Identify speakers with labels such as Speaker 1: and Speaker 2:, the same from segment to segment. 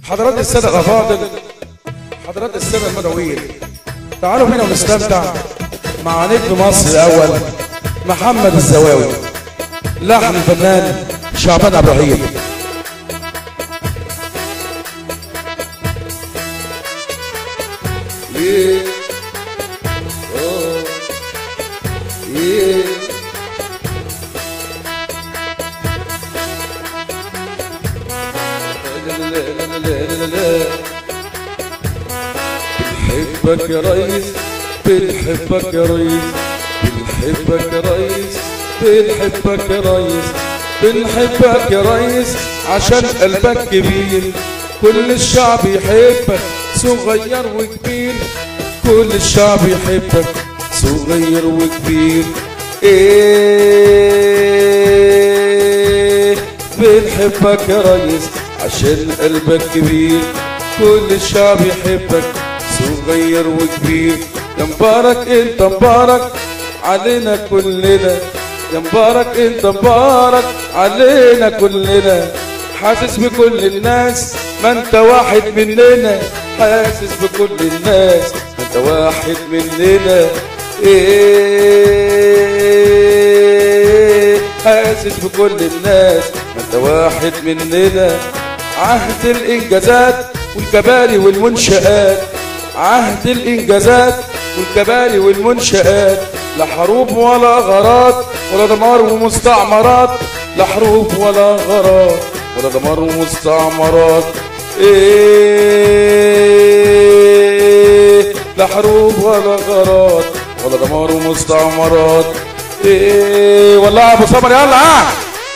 Speaker 1: حضرات السادة الأفاضل حضرات السادة المدعوين تعالوا بينا ونستمتع مع نجم مصر الأول محمد الزواوي لحن الفنان شعبان عبد الرحيم
Speaker 2: Yeah. Oh. Yeah. لا لا لا لا لا لا. بنحبك يا ريس بنحبك يا ريس بنحبك يا ريس بنحبك يا ريس بنحبك يا ريس عشان قلبك كبير كل الشعب يحبك صغير وكبير كل الشعب يحبك صغير وكبير ايه بنحبك يا ريس عشان قلبك كبير كل الشعب يحبك صغير وكبير يا مبارك انت مبارك علينا كلنا يا مبارك انت مبارك علينا كلنا حاسس بكل الناس ما انت واحد مننا حاسس بكل الناس ما انت واحد مننا ايه حاسس بكل الناس ما انت واحد مننا عهد الانجازات والكباري والمنشآت عهد الانجازات والكباري والمنشآت لا حروب ولا غارات ولا دمار ومستعمرات لا حروب ولا غارات ولا دمار ومستعمرات ايه لا حروب ولا غارات ولا دمار ومستعمرات ايه والله يا ابو صبر يلا ها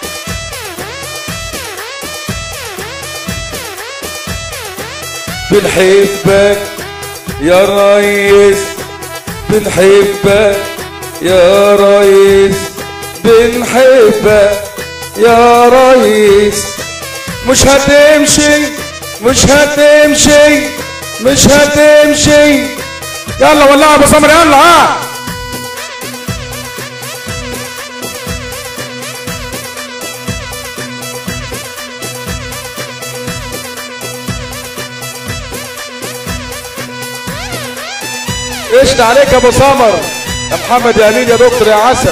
Speaker 2: بنحبك يا ريس بنحبك يا ريس بنحبك يا ريس مش هتمشي مش هتمشي مش هتمشي يلا والله يا ابو سمر يلا ها قشط عليك يا ابو سمر يا محمد يا قليل يا دكتور يا عسل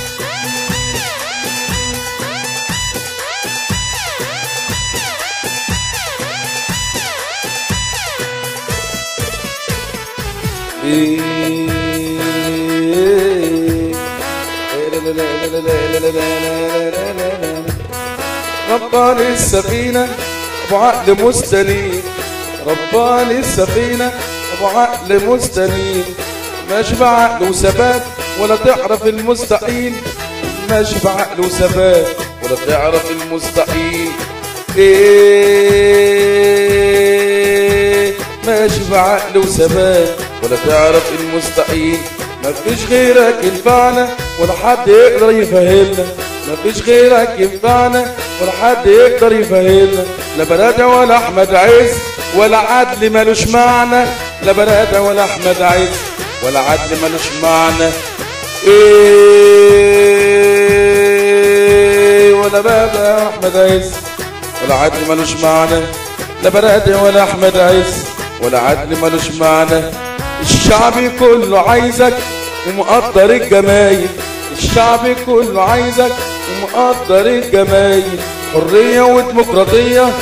Speaker 2: رباني السفينة أبو عقل مستنير رباني السفينة أبو عقل مستنير ماشي بعقل وثبات ولا تعرف المستحيل ماشي بعقل وثبات ولا تعرف المستحيل ايه ماشي بعقل وثبات ولا تعرف المستحيل مفيش غيرك ينفعنا ولا حد يقدر يفهمنا مفيش غيرك ينفعنا ولا حد يقدر يفهمنا لا برادة ولا احمد عز ولا عدل ملوش معنى لا برادة ولا احمد عز ولا عدل ملوش معنى ايه ولا بابا احمد عز ولا عدل ملوش معنى لا برادة ولا احمد عز ولا عدل ملوش معنى الشعب كله عايزك ومقدر الجمايل الشعب كله عايزك ومقدر الجمايل حرية وديمقراطية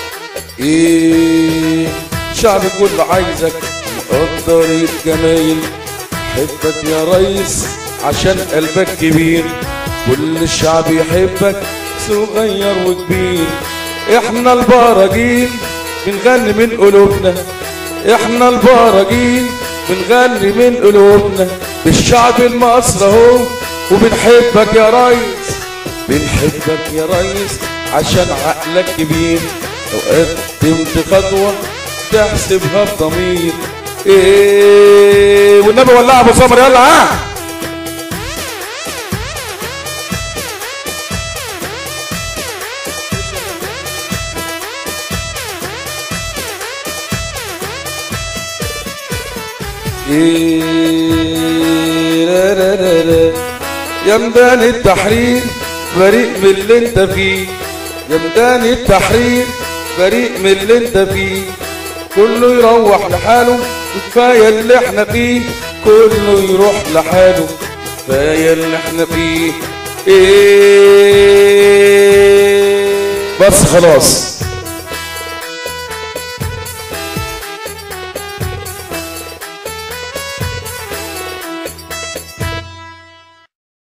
Speaker 2: ايه الشعب كله عايزك ومقدر الجمايل حبك يا ريس عشان قلبك كبير كل الشعب يحبك صغير وكبير احنا البراجيل بنغني من قلوبنا احنا البراجيل بنغني من قلوبنا بالشعب المصري اهو وبنحبك يا ريس بنحبك يا ريس عشان عقلك كبير لو قدمت خطوة تحسبها بضمير ايه والنبي ولع ابو سمر يلا ها إيه لا لا لا لا يا ميدان التحرير بريء من اللي انت فيه يا ميدان التحرير بريء من اللي انت فيه كله يروح لحاله كفاية اللي احنا فيه كله يروح لحاله كفاية اللي احنا فيه ايه
Speaker 1: بس خلاص